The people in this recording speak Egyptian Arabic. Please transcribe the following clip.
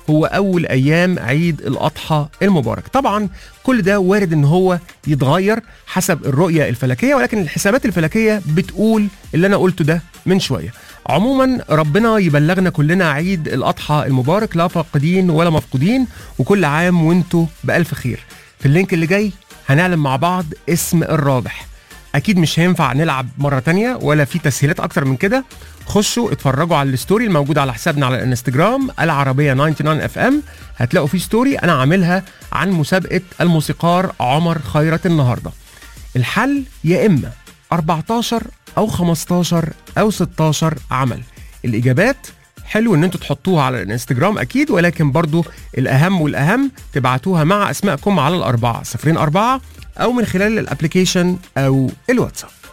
هو اول ايام عيد الاضحى المبارك طبعا كل ده وارد ان هو يتغير حسب الرؤيه الفلكيه ولكن الحسابات الفلكيه بتقول اللي انا قلته ده من شويه عموما ربنا يبلغنا كلنا عيد الاضحى المبارك لا فاقدين ولا مفقودين وكل عام وانتم بالف خير في اللينك اللي جاي هنعلم مع بعض اسم الرابح اكيد مش هينفع نلعب مره تانية ولا في تسهيلات اكتر من كده خشوا اتفرجوا على الستوري الموجود على حسابنا على الانستجرام العربيه 99 اف ام هتلاقوا في ستوري انا عاملها عن مسابقه الموسيقار عمر خيرت النهارده الحل يا اما 14 او 15 او 16 عمل الاجابات حلو ان انتوا تحطوها على الانستجرام اكيد ولكن برضو الاهم والاهم تبعتوها مع اسمائكم على الاربعه 04 او من خلال الابلكيشن او الواتساب